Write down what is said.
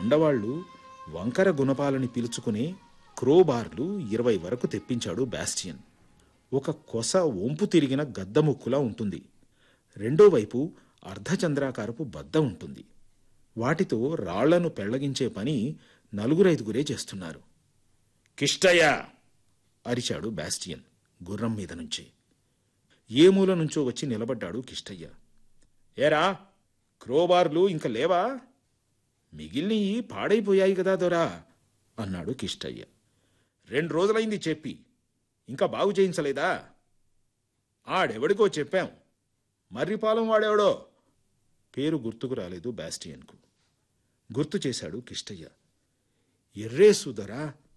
ఉండవాళ్లు వంకర గుణపాలని పిలుచుకునే క్రోబార్లు ఇరవై వరకు తెప్పించాడు బాస్టియన్ ఒక కొస వంపు తిరిగిన గద్ద ముక్కులా ఉంటుంది రెండో వైపు అర్ధచంద్రాకారపు బద్ద ఉంటుంది వాటితో రాళ్లను పెళ్లగించే పని నలుగురైదుగురే చేస్తున్నారు కిష్టయ్య అరిచాడు బాస్టియన్ గుర్రం మీద నుంచి ఏ మూల నుంచో వచ్చి నిలబడ్డాడు కిష్టయ్య ఏరా క్రోబార్లు ఇంక లేవా మిగిలినవి పాడైపోయాయి కదా దొరా అన్నాడు కిష్టయ్య రెండు రోజులైంది చెప్పి ఇంకా బాగు చేయించలేదా ఆడెవడికో చెప్పాం మర్రిపాలెం వాడెవడో పేరు గుర్తుకు రాలేదు బాస్టియన్కు గుర్తు చేశాడు కిష్టయ్య ఎర్రేసుదరా